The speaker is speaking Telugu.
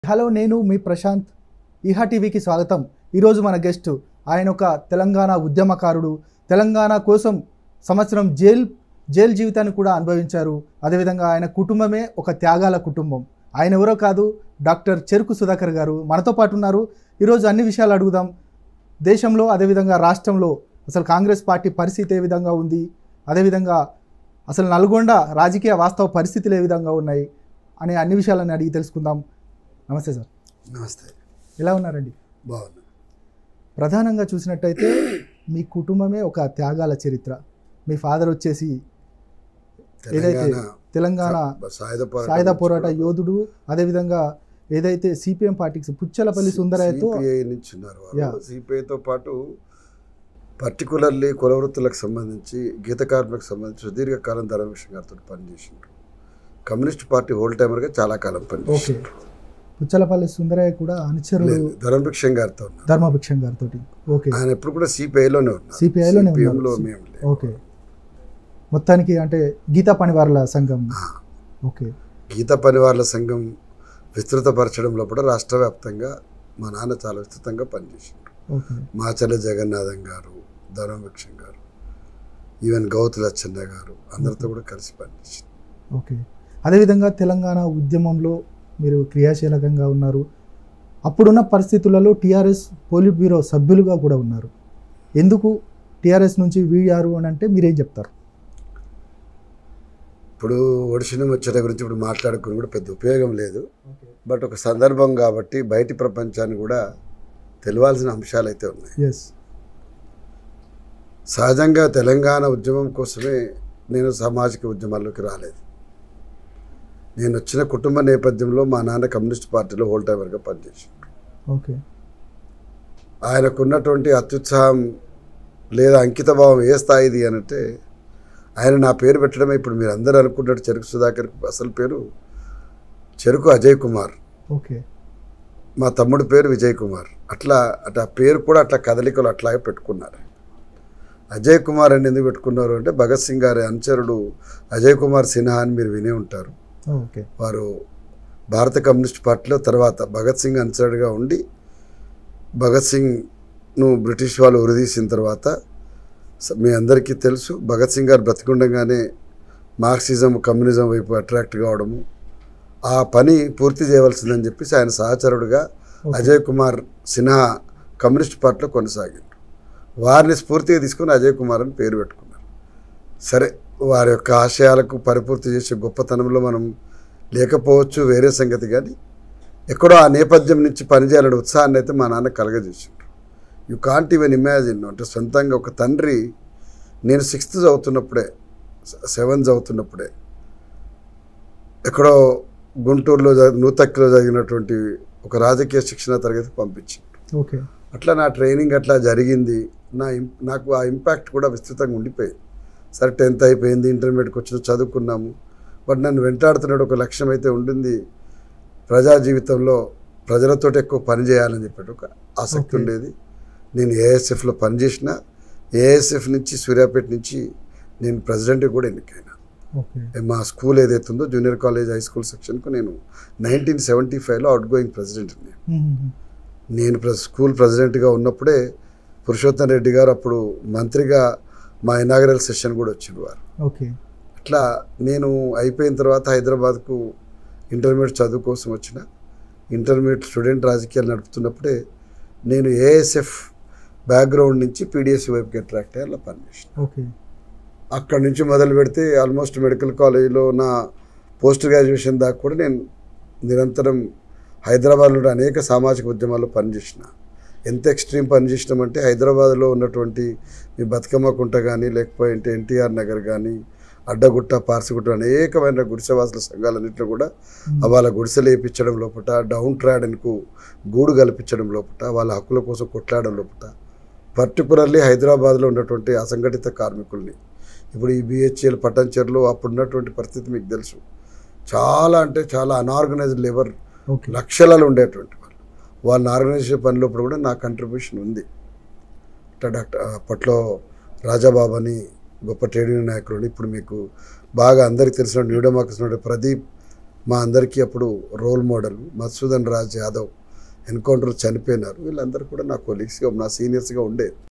హలో నేను మీ ప్రశాంత్ ఈహా టీవీకి స్వాగతం ఈరోజు మన గెస్ట్ ఆయన ఒక తెలంగాణ ఉద్యమకారుడు తెలంగాణ కోసం సంవత్సరం జైల్ జైలు జీవితాన్ని కూడా అనుభవించారు అదేవిధంగా ఆయన కుటుంబమే ఒక త్యాగాల కుటుంబం ఆయన ఎవరో కాదు డాక్టర్ చెరుకు సుధాకర్ గారు మనతో పాటు ఉన్నారు ఈరోజు అన్ని విషయాలు అడుగుదాం దేశంలో అదేవిధంగా రాష్ట్రంలో అసలు కాంగ్రెస్ పార్టీ పరిస్థితి ఏ విధంగా ఉంది అదేవిధంగా అసలు నల్గొండ రాజకీయ వాస్తవ పరిస్థితులు ఏ విధంగా ఉన్నాయి అనే అన్ని విషయాలను అడిగి తెలుసుకుందాం నమస్తే సార్ నమస్తే ఎలా ఉన్నారండి బాగున్నా ప్రధానంగా చూసినట్టయితే మీ కుటుంబమే ఒక త్యాగాల చరిత్ర మీ ఫాదర్ వచ్చేసి ఏదైతే తెలంగాణ సాయుధ పోరాటం సాయుధ పోరాట నుంచి యోధుడు అదేవిధంగా ఏదైతే సిపిఎం పార్టీకి పుచ్చలపల్లి సుందరయ్యతో సిపిఐ నుంచి ఉన్నారు Yeah. వాళ్ళు సిపిఐతో పాటు పర్టికులర్లీ కుల వృత్తులకు సంబంధించి గీత కార్మికులకు సంబంధించి సుదీర్ఘకాలం ధర్మకృష్ణ గారితో పనిచేసిండ్రు కమ్యూనిస్ట్ పార్టీ హోల్ టైమర్గా చాలా కాలం ఓకే పనిచేసిండ్రు పుచ్చలపల్లి సుందరయ్య కూడా అనుచరులు లేదు, ధర్మభిక్షం గారితో ఉన్నారు ధర్మభిక్షం గారితో ఓకే ఆయన ఎప్పుడు కూడా సిపిఐలోనే ఉన్నారు CPI లోనే CPM ఉన్నారు. లో మేము లేము. ఓకే మొత్తానికి అంటే గీతా పనివారుల సంఘం ఆ. ఓకే గీత పనివార్ల సంఘం విస్తృతపరచడంలో కూడా రాష్ట్ర వ్యాప్తంగా మా నాన్న చాలా విస్తృతంగా పనిచేసిండ్రు ఓకే మాచల జగన్నాథం గారు ధర్మభిక్షం గారు ఈవెన్ గౌతు లచ్చన్న గారు అందరితో కూడా కలిసి పనిచేసింది ఓకే అదేవిధంగా తెలంగాణ ఉద్యమంలో మీరు క్రియాశీలకంగా ఉన్నారు అప్పుడున్న పరిస్థితులలో టీఆర్ఎస్ పోలిట్ బ్యూరో సభ్యులుగా కూడా ఉన్నారు ఎందుకు టీఆర్ఎస్ నుంచి వీడారు అని అంటే మీరేం చెప్తారు ఇప్పుడు ఒడిసిన ముచ్చట గురించి ఇప్పుడు మాట్లాడుకుని కూడా పెద్ద ఉపయోగం లేదు బట్ ఒక సందర్భం కాబట్టి బయటి ప్రపంచాన్ని కూడా తెలియాల్సిన అంశాలు అయితే ఉన్నాయి ఎస్ సహజంగా తెలంగాణ ఉద్యమం కోసమే నేను సామాజిక ఉద్యమాల్లోకి రాలేదు నేను వచ్చిన కుటుంబ నేపథ్యంలో మా నాన్న కమ్యూనిస్ట్ పార్టీలో హోల్ టైమర్గా పనిచేసాను ఓకే ఆయనకున్నటువంటి అత్యుత్సాహం లేదా అంకితభావం ఏ స్థాయిది అనంటే ఆయన నా పేరు పెట్టడమే ఇప్పుడు మీరు అందరూ అనుకున్నట్టు చెరుకు సుధాకర్ అసలు పేరు చెరుకు అజయ్ కుమార్ ఓకే మా తమ్ముడి పేరు విజయ్ కుమార్ అట్లా అట్లా పేరు కూడా అట్లా కదలికలు అట్లాగే పెట్టుకున్నారు అజయ్ కుమార్ అని ఎందుకు పెట్టుకున్నారు అంటే భగత్ సింగ్ గారి అనుచరుడు అజయ్ కుమార్ సిన్హా అని మీరు వినే ఉంటారు ఓకే వారు భారత కమ్యూనిస్ట్ పార్టీలో తర్వాత భగత్ సింగ్ అనుచరుడిగా ఉండి భగత్ సింగ్ను బ్రిటిష్ వాళ్ళు ఉరిదీసిన తర్వాత స- మీ అందరికీ తెలుసు భగత్ సింగ్ గారు బ్రతికుండగానే మార్క్సిజం కమ్యూనిజం వైపు అట్రాక్ట్ కావడము ఆ పని పూర్తి చేయవలసిందని చెప్పేసి ఆయన సహచరుడుగా Okay. అజయ్ కుమార్ సిన్హా కమ్యూనిస్ట్ పార్టీలో కొనసాగిండు వారిని స్ఫూర్తిగా తీసుకుని అజయ్ కుమార్ అని పేరు పెట్టుకున్నారు సరే వారి యొక్క ఆశయాలకు పరిపూర్తి చేసే గొప్పతనంలో మనం లేకపోవచ్చు వేరే సంగతి కానీ ఎక్కడో ఆ నేపథ్యం నుంచి పనిచేయాలనే ఉత్సాహాన్ని అయితే మా నాన్న కలగజేసిండ్రు యు కాంట్ ఈవెన్ ఇమాజిన్ అంటే సొంతంగా ఒక తండ్రి నేను సిక్స్త్ చదువుతున్నప్పుడే సెవెంత్ చదువుతున్నప్పుడే ఎక్కడో గుంటూరులో జరి- నూతక్కిలో జరిగినటువంటి ఒక రాజకీయ శిక్షణ తరగతి పంపించింది ఓకే అట్లా నా ట్రైనింగ్ అట్లా జరిగింది నా ఇం- నాకు ఆ ఇంపాక్ట్ కూడా విస్తృతంగా ఉండిపోయింది సరే టెన్త్ అయిపోయింది ఇంటర్మీడియట్కి వచ్చిన చదువుకున్నాము బట్ నన్ను వెంటాడుతున్న ఒక లక్ష్యం అయితే ఉండింది ప్రజా జీవితంలో ప్రజలతో ఎక్కువ పని చేయాలని చెప్పేటి ఒక ఆసక్తి Okay. ఉండేది నేను ఏఎస్ఎఫ్లో పనిచేసిన ఏఎస్ఎఫ్ నుంచి సూర్యాపేట నుంచి నేను ప్రెసిడెంట్ కూడా ఎన్నికైనా ఓకే మా స్కూల్ ఏదైతే ఉందో జూనియర్ కాలేజ్ హై స్కూల్ సెక్షన్కు నేను నైన్టీన్ సెవెంటీ ఫైవ్లో అవుట్ గోయింగ్ ప్రెసిడెంట్ నేను మ్మ్. నేను ప్ర- స్కూల్ ప్రెసిడెంట్గా ఉన్నప్పుడే పురుషోత్తం రెడ్డి గారు అప్పుడు మంత్రిగా మా ఇనాగరల్ సెషన్ కూడా వచ్చిండు వారు ఓకే అట్లా నేను అయిపోయిన తర్వాత హైదరాబాద్కు ఇంటర్మీడియట్ చదువు కోసం వచ్చిన ఇంటర్మీడియట్ స్టూడెంట్ రాజకీయాలు నడుపుతున్నప్పుడే నేను ఏఎస్ఎఫ్ బ్యాక్గ్రౌండ్ నుంచి పీడిఎస్ వైపుకి అట్రాక్ట్ అయ్యి అలా పనిచేసిన ఓకే అక్కడి నుంచి మొదలు పెడితే ఆల్మోస్ట్ మెడికల్ కాలేజీలో నా పోస్ట్ గ్రాడ్యుయేషన్ దాకా కూడా నేను నిరంతరం హైదరాబాద్లో అనేక సామాజిక ఉద్యమాల్లో పనిచేసిన ఎంత ఎక్స్ట్రీమ్ పనిచేసినామంటే హైదరాబాద్లో ఉన్నటువంటి మీ బతుకమ్మ కుంట కానీ లేకపోతే ఎన్టీఆర్ నగర్ కానీ అడ్డగుట్ట పార్సిగుట్ట అనేకమైన గుడిసెవాసుల సంఘాలన్నింటిలో కూడా వాళ్ళ గుడిసెలు వేయించడం లోపల డౌన్ ట్రాడన్కు గూడు కల్పించడం లోపల వాళ్ళ హక్కుల కోసం కొట్లాడడం లోపల పర్టికులర్లీ హైదరాబాద్లో ఉన్నటువంటి అసంఘటిత కార్మికుల్ని ఇప్పుడు ఈ బిహెచ్ఎల్ పట్టంచెర్లో అప్పుడు ఉన్నటువంటి పరిస్థితి మీకు తెలుసు చాలా అంటే చాలా అనార్గనైజ్డ్ లేబర్ ఓకే లక్షలలో ఉండేటువంటి వాళ్ళు వాళ్ళని ఆర్గనైజ్ చేసే పనిలో కూడా నా కంట్రిబ్యూషన్ ఉంది అంటే డాక్టర్ అప్పట్లో రాజాబాబు అని గొప్ప ట్రేడ్ యూనియన్ నాయకుడు ఇప్పుడు మీకు బాగా అందరికీ తెలిసిన న్యూ డెమోక్రసీ ప్రదీప్ మా అందరికీ అప్పుడు role model Madhusudan Raj Yadav encounter చనిపోయినారు వీళ్ళందరూ కూడా నా కొలీగ్స్గా నా సీనియర్స్గా ఉండేది